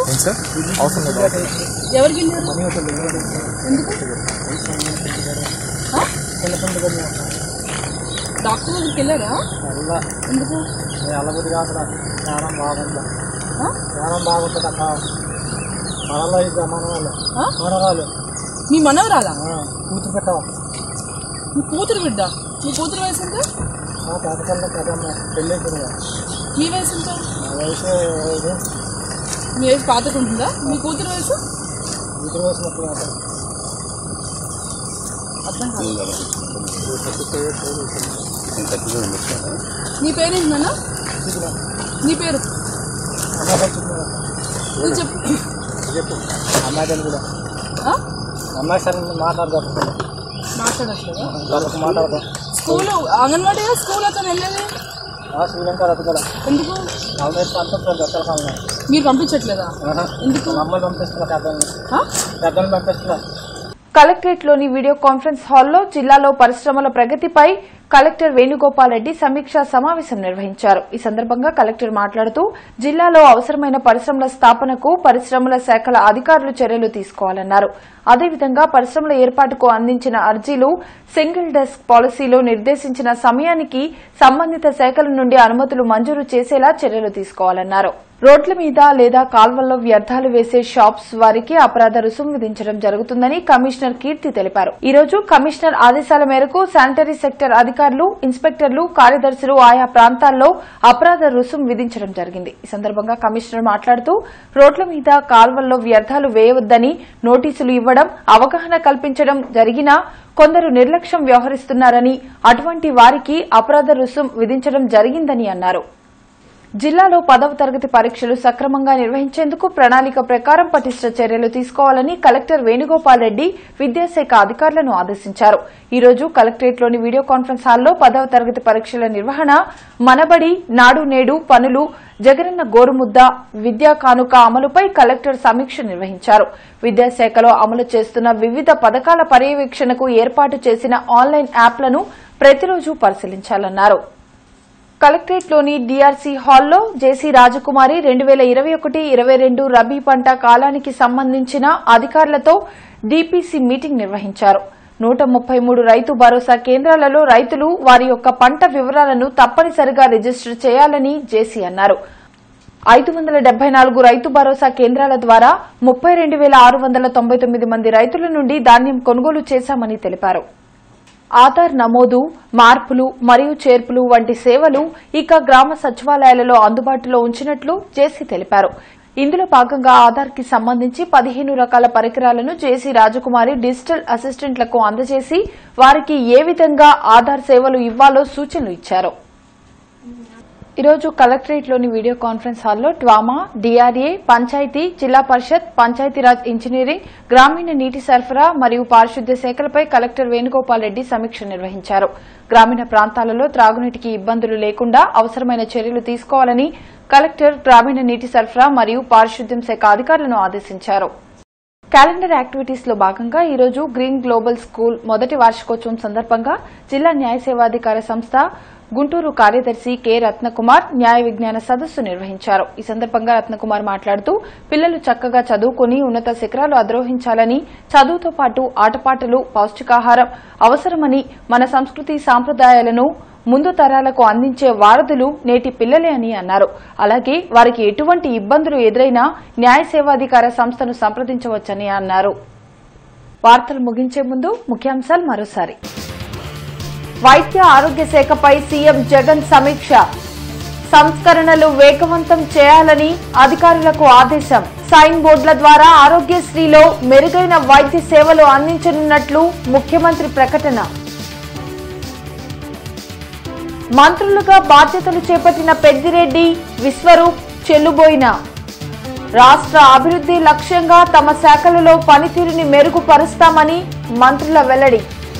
ఎవరికి ఎందుకు డాక్టర్ దగ్గరికి వెళ్ళారా ఎందుకు అల్లబుద్ధి కాదురా జ్ఞానం బాగుందా జ్ఞానం బాగుంటుంది అక్క మనలో ఇక మనవాళ్ళు మనవాళ్ళు మీ మనవరాలా కూతురు పెట్టవా మీ కూతురు బిడ్డ మీ కూతురు వయసు ఎంత పేదకల్లా కదమ్మ పెళ్ళి మీ వయసు ఎంత నా వయసు ఐదు మీ వయసు పాతకుంటుందా మీ కూతురు వయసు కూతురు వయసు ముప్పై ఆరు. అర్థం కాదు నీ పేరేంటి నాన్న నీ పేరు నువ్వు చెప్పు చెప్పు అమ్మాయి కూడా ఆ? అమ్మాయి సరే మాట్లాడదాం మాట్లాడట్లేదా వాళ్ళకి మాట్లాడదాం స్కూల్ అంగన్వాడీ స్కూల్ అతను వెళ్ళేది శ్రీలంక రతగల ఎందుకు నలభై పంపిస్తాను దత్తల కాలం మీరు పంపించట్లేదా ఎందుకు అమ్మాయి పంపిస్తున్నా పెద్దల్ని ఆ? పెద్దల్ని పంపిస్తున్నా కలెక్టరేట్లోని వీడియో కాన్ఫరెన్స్ హాల్లో జిల్లాలో పరిశ్రమల ప్రగతిపై కలెక్టర్ వేణుగోపాల్ రెడ్డి సమీక్షా సమావేశం నిర్వహించారు ఈ సందర్భంగా కలెక్టర్ మాట్లాడుతూ జిల్లాలో అవసరమైన పరిశ్రమల స్థాపనకు పరిశ్రమల శాఖల అధికారులు చర్యలు తీసుకోవాలన్నారు అదేవిధంగా పరిశ్రమల ఏర్పాటుకు అందించిన అర్జీలు సింగిల్ డెస్క్ పాలసీలో నిర్దేశించిన సమయానికి సంబంధిత శాఖల నుండి అనుమతులు మంజూరు చేసేలా చర్యలు తీసుకోవాలన్నారు రోడ్ల మీద లేదా కాల్వల్లో వ్యర్థాలు వేసే షాప్స్ వారికి అపరాధ రుసుం విధించడం జరుగుతుందని కమిషనర్ కీర్తి తెలిపారు ఈ రోజు కమిషనర్ ఆదేశాల మేరకు శానిటరీ సెక్టర్ అధికారులు ఇన్స్పెక్టర్లు కార్యదర్శులు ఆయా ప్రాంతాల్లో అపరాధ రుసుం విధించడం జరిగింది ఈ సందర్భంగా కమిషనర్ మాట్లాడుతూ రోడ్ల మీద కాల్వల్లో వ్యర్థాలు వేయవద్దని నోటీసులు ఇవ్వడం అవగాహన కల్పించడం జరిగినా కొందరు నిర్లక్ష్యం వ్యవహరిస్తున్నారని అటువంటి వారికి అపరాధ రుసుం విధించడం జరిగిందని అన్నారు జిల్లాలో పదవ తరగతి పరీక్షలు సక్రమంగా నిర్వహించేందుకు ప్రణాళిక ప్రకారం పటిష్ట చర్యలు తీసుకోవాలని కలెక్టర్ వేణుగోపాల్ రెడ్డి విద్యాశాఖ అధికారులను ఆదేశించారు ఈ రోజు కలెక్టరేట్లోని వీడియో కాన్ఫరెన్స్ హాల్లో పదవ తరగతి పరీక్షల నిర్వహణ మనబడి నాడు నేడు పనులు జగనన్న గోరుముద్ద విద్యా కానుక అమలుపై కలెక్టర్ సమీక్ష నిర్వహించారు విద్యాశాఖలో అమలు చేస్తున్న వివిధ పథకాల పర్యవేక్షణకు ఏర్పాటు చేసిన ఆన్లైన్ యాప్లను ప్రతిరోజు పరిశీలించాలన్నారు కలెక్టరేట్లోని డీఆర్సీ హాల్లో జేసీ రాజకుమారి రెండు వేల ఇరవై ఒకటి ఇరవై రెండు రబీ పంట కాలానికి సంబంధించిన అధికారులతో డీపీసీ మీటింగ్ నిర్వహించారు నూట ముప్పై మూడు రైతు భరోసా కేంద్రాలలో రైతులు వారి యొక్క పంట వివరాలను తప్పనిసరిగా రిజిస్టర్ చేయాలని జేసీ అన్నారు ఐదు వందల డెబ్బై నాలుగు రైతు భరోసా కేంద్రాల ద్వారా ముప్పై రెండు వేల ఆరు వందల తొంభై తొమ్మిది మంది రైతుల నుండి ధాన్యం కొనుగోలు చేశామని తెలిపారు ఆధార్ నమోదు మార్పులు మరియు చేర్పులు వంటి సేవలు ఇక గ్రామ సచివాలయాలలో అందుబాటులో ఉంచినట్లు జేసీ తెలిపారు ఇందులో భాగంగా ఆధార్ కి సంబంధించి పదిహేను రకాల పరికరాలను జేసీ రాజకుమారి డిజిటల్ అసిస్టెంట్లకు అందజేసి వారికి ఏ విధంగా ఆధార్ సేవలు ఇవ్వాలో సూచనలు ఇచ్చారు ఈరోజు కలెక్టరేట్లోని వీడియో కాన్ఫరెన్స్ హాల్లో ట్వామా డీఆర్ఏ పంచాయతీ జిల్లా పరిషత్ పంచాయతీరాజ్ ఇంజనీరింగ్ గ్రామీణ నీటి సరఫరా మరియు పారిశుద్ధ్య శాఖలపై కలెక్టర్ వేణుగోపాల్ రెడ్డి సమీక్ష నిర్వహించారు గ్రామీణ ప్రాంతాలలో త్రాగునీటికి ఇబ్బందులు లేకుండా అవసరమైన చర్యలు తీసుకోవాలని కలెక్టర్ గ్రామీణ నీటి సరఫరా మరియు పారిశుద్ధ్యం శాఖ అధికారులను ఆదేశించారు క్యాలెండర్ యాక్టివిటీస్ లో భాగంగా ఈ రోజు గ్రీన్ గ్లోబల్ స్కూల్ మొదటి వార్షికోత్సవం సందర్భంగా జిల్లా న్యాయ సేవాధికార సంస్థ గుంటూరు కార్యదర్శి కె రత్నకుమార్ న్యాయ విజ్ఞాన సదస్సు నిర్వహించారు ఈ సందర్భంగా రత్నకుమార్ మాట్లాడుతూ పిల్లలు చక్కగా చదువుకుని ఉన్నత శిఖరాలు అధిరోహించాలని చదువుతో పాటు ఆటపాటలు పౌష్టికాహారం అవసరమని మన సంస్కృతి సాంప్రదాయాలను ముందు తరాలకు అందించే వారధులు నేటి పిల్లలే అని అన్నారు అలాగే వారికి ఎటువంటి ఇబ్బందులు ఎదురైనా న్యాయ సేవాధికార సంస్థను సంప్రదించవచ్చని అన్నారు వార్తలు ముగించే ముందు ముఖ్యాంశాలు మరోసారి వైద్య ఆరోగ్య శాఖపై సీఎం జగన్ సమీక్ష సంస్కరణలు వేగవంతం చేయాలని అధికారులకు ఆదేశం సైన్ బోర్డుల ద్వారా ఆరోగ్యశ్రీలో మెరుగైన వైద్య సేవలు అందించనున్నట్లు ముఖ్యమంత్రి ప్రకటన మంత్రులుగా బాధ్యతలు చేపట్టిన పెద్దిరెడ్డి విశ్వరూప్ చెల్లుబోయిన రాష్ట్ర అభివృద్ధి లక్ష్యంగా తమ శాఖలలో పనితీరుని మెరుగుపరుస్తామని మంత్రుల వెల్లడి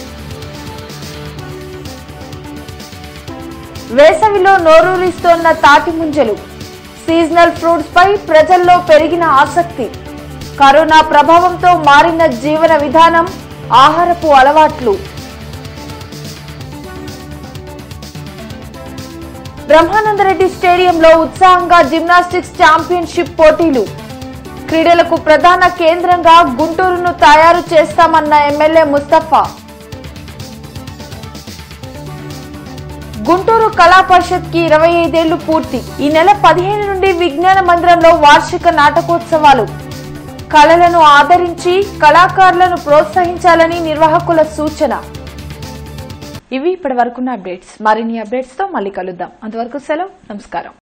వేసవిలో నోరూరిస్తోన్న తాటి ముంజలు సీజనల్ ఫ్రూట్స్ పై ప్రజల్లో పెరిగిన ఆసక్తి కరోనా ప్రభావంతో మారిన జీవన విధానం ఆహారపు అలవాట్లు బ్రహ్మానందరెడ్డి స్టేడియంలో ఉత్సాహంగా జిమ్నాస్టిక్స్ ఛాంపియన్షిప్ పోటీలు క్రీడలకు ప్రధాన కేంద్రంగా గుంటూరును తయారు చేస్తామన్న ఎమ్మెల్యే ముస్తఫా గుంటూరు కళా పరిషత్ కి ఇరవై ఐదేళ్లు పూర్తి ఈ నెల పదిహేను నుండి విజ్ఞాన మందిరంలో వార్షిక నాటకోత్సవాలు కళలను ఆదరించి కళాకారులను ప్రోత్సహించాలని నిర్వాహకుల సూచన ఇవి ఇప్పటి వరకున్న అప్డేట్స్ మరిన్ని అప్డేట్స్ తో మళ్ళీ కలుద్దాం అంతవరకు సెలవు నమస్కారం